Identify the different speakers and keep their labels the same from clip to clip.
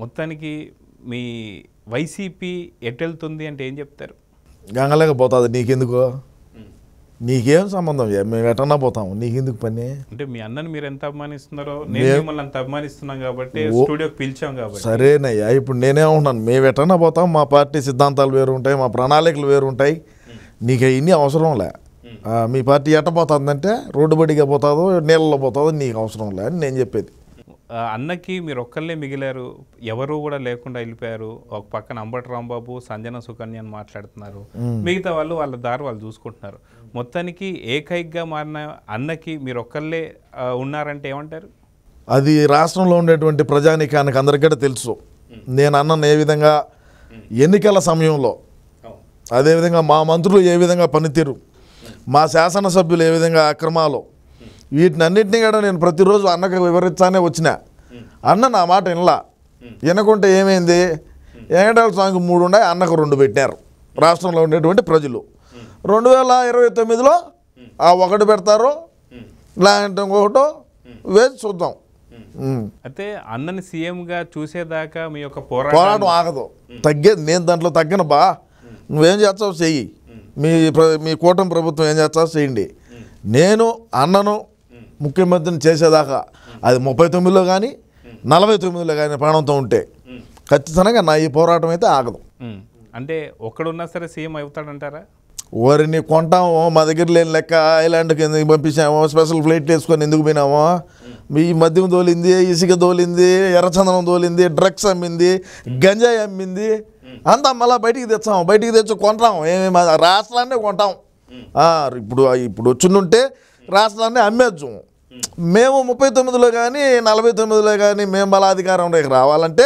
Speaker 1: మొత్తానికి మీ వైసీపీ ఎటెళ్తుంది అంటే ఏం చెప్తారు
Speaker 2: గంగలేకపోతుంది నీకెందుకు నీకేం సంబంధం ఏ, మేము ఎటన్నా పోతాం నీకెందుకు పని
Speaker 1: అంటే మీ అన్నని మీరు ఎంత అభిమానిస్తున్నారో నేను మిమ్మల్ని అంత అభిమానిస్తున్నాం కాబట్టి స్టూడియోకి పిలిచాం కాబట్టి
Speaker 2: సరేనయ్యా ఇప్పుడు నేనేమంటున్నాను మేము ఎటన్నా పోతాం మా పార్టీ సిద్ధాంతాలు వేరు ఉంటాయి మా ప్రణాళికలు వేరు ఉంటాయి నీకు ఇన్ని అవసరం లే ఆ, మీ పార్టీ ఎట్ట పోతుందంటే రోడ్డు బడిగా పోతుందో నీళ్ళలో పోతుందో నీకు అవసరం లే అని నేను చెప్పేది
Speaker 1: ఆ, అన్నకి మీరు ఒక్కళ్ళే మిగిలారు ఎవరు కూడా లేకుండా వెళ్ళిపోయారు ఒక పక్కన అంబటి రాంబాబు సంజన సుకన్య అని మాట్లాడుతున్నారు మిగతా వాళ్ళు వాళ్ళ దారి వాళ్ళు చూసుకుంటున్నారు మొత్తానికి ఏకైక్గా మారిన అన్నకి మీరు ఒక్కళ్ళే ఆ, ఉన్నారంటే ఏమంటారు
Speaker 2: అది రాష్ట్రంలో ఉండేటువంటి ప్రజానీకానికి అందరికీ తెలుసు నేను అన్నను ఏ విధంగా ఎన్నికల సమయంలో అదేవిధంగా మా మంత్రులు ఏ విధంగా పనితీరు మా శాసనసభ్యులు ఏ విధంగా అక్రమాలు వీటిని అన్నింటినీ కూడా నేను ప్రతిరోజు అన్నకు వివరించానే వచ్చిన అన్న నా మాట వినలా వినకుంటే ఏమైంది వెంకటాల స్వామికి మూడు ఉన్నాయి అన్నకు రెండు పెట్టారు రాష్ట్రంలో ఉండేటువంటి ప్రజలు రెండు వేల ఇరవై తొమ్మిదిలో ఆ ఒకటి పెడతారు లేదంటే ఇంకొకటో వేసి చూద్దాం ఉమ్.
Speaker 1: అయితే అన్నని సీఎంగా చూసేదాకా మీ యొక్క పోరాటం
Speaker 2: పోరాటం ఆగదు తగ్గేది నేను దాంట్లో తగ్గను బా నువ్వేం చేస్తావు చెయ్యి మీ ప్ర- మీ కూటమి ప్రభుత్వం ఏం చేస్తావు చేయండి నేను అన్నను ముఖ్యమంత్రిని చేసేదాకా అది ముప్పై తొమ్మిదిలో కానీ నలభై తొమ్మిదిలో కానీ ప్రాణంతో ఉంటే ఖచ్చితంగా నా ఈ పోరాటం అయితే ఆగదు
Speaker 1: ఉమ్. అంటే ఒక్కడున్నా సరే సీఎం అవుతాడంటారా
Speaker 2: ఓరిని కొంటాము మా దగ్గర లేని లెక్క ఐలాండ్కి ఎందుకు పంపించాము స్పెషల్ ఫ్లైట్ వేసుకొని ఎందుకు పోయినాము ఈ మద్యం తోలింది ఇసుక తోలింది ఎర్రచందనం తోలింది డ్రగ్స్ అమ్మింది గంజాయి అమ్మింది అంతా మళ్ళీ బయటికి తెచ్చాము బయటికి తెచ్చి కొంటాం ఏమి మా రాష్ట్రాన్నే కొంటాం ఆ, ఇప్పుడు ఇప్పుడు వచ్చిండుంటే రాష్ట్రాన్ని అమ్మేచ్చు మేము ముప్పై తొమ్మిదిలో కానీ నలభై తొమ్మిదిలో కానీ మేము మళ్ళీ అధికారంలోకి రావాలంటే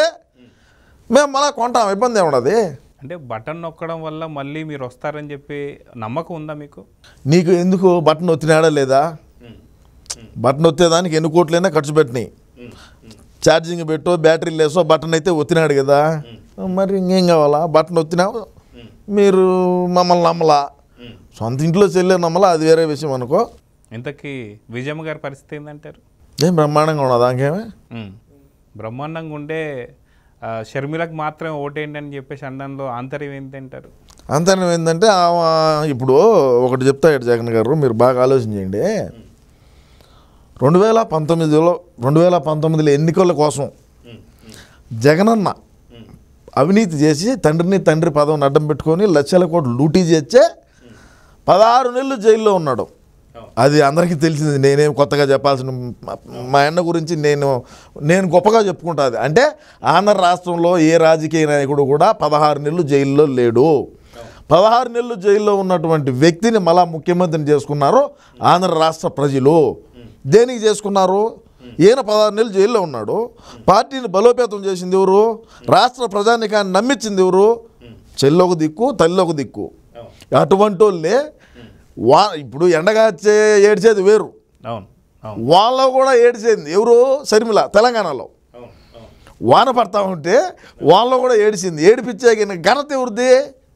Speaker 2: మేము మళ్ళీ కొంటాం ఇబ్బంది ఏమున్నది
Speaker 1: అంటే బటన్ నొక్కడం వల్ల మళ్ళీ మీరు వస్తారని చెప్పి నమ్మకం ఉందా మీకు
Speaker 2: నీకు ఎందుకు బటన్ ఒత్తినాడా లేదా బటన్ ఒత్తేదానికి ఎన్ని కోట్లైనా ఖర్చు పెట్టినాయి ఛార్జింగ్ పెట్టో బ్యాటరీ లేసో బటన్ అయితే ఒత్తినాడు కదా మరి ఇంకేం కావాలా బటన్ ఒత్తినావు మీరు మమ్మల్ని నమ్మలా సొంత ఇంట్లో చెల్లె నమ్మలా అది వేరే విషయం అనుకో
Speaker 1: ఇంతకీ విజయమ్మ గారి పరిస్థితి ఏంటంటారు
Speaker 2: ఏం బ్రహ్మాండంగా ఉన్నదా ఇంకేమే
Speaker 1: ఉమ్. బ్రహ్మాండంగా ఉండే ఆ, షర్మిలకు మాత్రమే ఓటేయండి అని చెప్పేసి అనడంలో ఆంతర్యం ఏంటంటారు
Speaker 2: అంతేనా ఏంటంటే ఆమె ఇప్పుడు ఒకటి చెప్తాడు జగన్ గారు మీరు బాగా ఆలోచన చేయండి రెండు వేల పంతొమ్మిదిలో రెండు వేల పంతొమ్మిదిలో ఎన్నికల కోసం జగనన్న అవినీతి చేసి తండ్రిని తండ్రి పదవిని అడ్డం పెట్టుకొని లక్షల కోట్లు లూటీ చేస్తే పదహారు నెలలు జైల్లో ఉన్నాడు అది అందరికీ తెలిసింది నేనేం కొత్తగా చెప్పాల్సిన మా- మా అన్న గురించి నేను నేను గొప్పగా చెప్పుకుంటాది అంటే ఆంధ్ర రాష్ట్రంలో ఏ రాజకీయ నాయకుడు కూడా పదహారు నెలలు జైల్లో లేడు పదహారు నెలలు జైల్లో ఉన్నటువంటి వ్యక్తిని మళ్ళా ముఖ్యమంత్రిని చేసుకున్నారు ఆంధ్ర రాష్ట్ర ప్రజలు దేనికి చేసుకున్నారు ఈయన పదహారు నెలలు జైల్లో ఉన్నాడు పార్టీని బలోపేతం చేసింది ఎవరు రాష్ట్ర ప్రజానికాన్ని నమ్మించింది ఎవరు చెల్లొక దిక్కు తల్లి ఒక దిక్కు అటువంటి వాళ్ళే వా ఇప్పుడు ఎండగాచ్చే ఏడ్చేది వేరు
Speaker 1: అవును అవును
Speaker 2: వాళ్ళలో కూడా ఏడిచేది ఎవరు షర్మిల తెలంగాణలో
Speaker 1: అవును అవును
Speaker 2: వాన పడతా ఉంటే వాళ్ళలో కూడా ఏడిచింది ఏడిపించే ఘనత ఎవరిది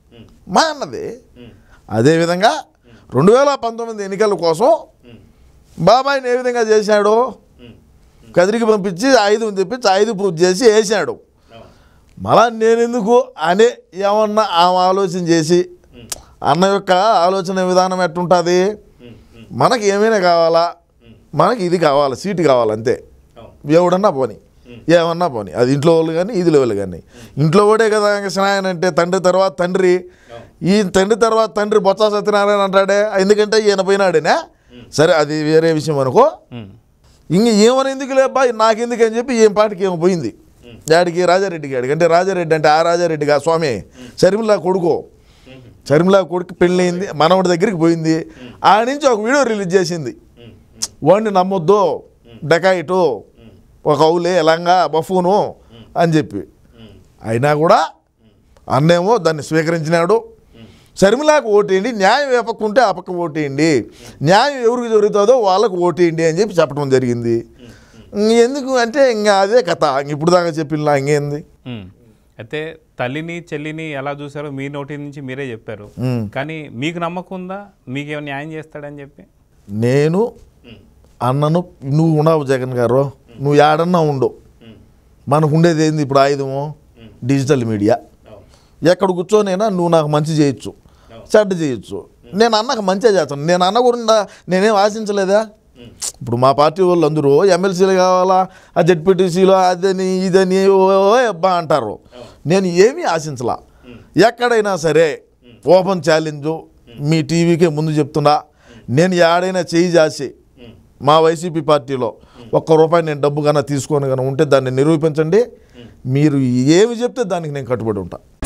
Speaker 2: మా అన్నది అదేవిధంగా రెండు వేల పంతొమ్మిది ఎన్నికల కోసం బాబాయిని ఏ విధంగా చేశాడు కదిరికి పంపించి ఆయుధం తెప్పించి ఆయుధ పూజ చేసి వేసాడు మళ్ళా నేను ఎందుకు అనే ఏమన్నా ఆమె ఆలోచన చేసి అన్న యొక్క ఆలోచన విధానం ఎట్టుంటుంది మనకి ఏమైనా కావాలా మనకి ఇది కావాలి సీటు కావాలి అంతే ఎవడన్నా పోని ఏమన్నా పోని అది ఇంట్లో వాళ్ళు కానీ ఇది వాళ్ళు కానీ ఇంట్లో వాడే కదా ఇంకా స్నాయన అంటే తండ్రి తర్వాత తండ్రి ఈ తండ్రి తర్వాత తండ్రి బొత్స సత్యనారాయణ అంటాడే ఎందుకంటే ఈయన పోయినాడేనా సరే అది వేరే విషయం అనుకో
Speaker 1: ఉమ్.
Speaker 2: ఇంక ఏమని ఎందుకు లేబ్బా నాకెందుకు అని చెప్పి ఏం పాటికి ఏమో పోయింది డాడికి రాజారెడ్డి గాడికి అంటే రాజారెడ్డి అంటే ఆ రాజారెడ్డి గా స్వామి షర్మిలా కొడుకు షర్మిలా కొడుకు పెళ్ళయింది మనవడి దగ్గరికి పోయింది ఆ నుంచి ఒక వీడియో రిలీజ్ చేసింది వాడిని నమ్మొద్దు డకాయిటు ఒక అవులే లంగా బఫూను అని చెప్పి అయినా కూడా అన్నేమో దాన్ని స్వీకరించినాడు షర్మిలాకు ఓటేయండి న్యాయం ఏ పక్క ఉంటే ఆ పక్క ఓటేయండి న్యాయం ఎవరికి జరుగుతుందో వాళ్ళకు ఓటేయండి అని చెప్పి చెప్పడం జరిగింది ఇంక ఎందుకు అంటే ఇంకా అదే కథ ఇంక ఇప్పుడు దాకా చెప్పిన ఇంకేంది
Speaker 1: ఉమ్. అయితే తల్లిని చెల్లిని ఎలా చూసారో మీ నోటి నుంచి మీరే చెప్పారు
Speaker 2: ఉమ్.
Speaker 1: కానీ మీకు నమ్మకం ఉందా మీకేమో న్యాయం చేస్తాడని చెప్పి
Speaker 2: నేను అన్నను నువ్వు ఉన్నావు జగన్ గారు నువ్వు ఏడన్నా ఉండు మనకు ఉండేది ఏంది ఇప్పుడు ఆయుధము డిజిటల్ మీడియా ఎక్కడ కూర్చోనైనా నువ్వు నాకు మంచి చేయొచ్చు చెడ్డ చేయొచ్చు నేను అన్నకు మంచిగా చేస్తాను నేను అన్న గురించి నేనేం ఆశించలేదా ఇప్పుడు మా పార్టీ వాళ్ళు అందరూ ఎమ్మెల్సీలు కావాలా ఆ జెడ్పీటీసీలో అదని ఇదని ఓ అబ్బా అంటారు నేను ఏమీ ఆశించలా ఎక్కడైనా సరే ఓపెన్ ఛాలెంజ్ మీ టీవీకే ముందు చెప్తున్నా నేను ఏడైనా చేయి చేసి మా వైసీపీ పార్టీలో ఒక్క రూపాయి నేను డబ్బు కన్నా తీసుకొని కన్నా ఉంటే దాన్ని నిరూపించండి మీరు ఏమి చెప్తే దానికి నేను కట్టుబడి ఉంటా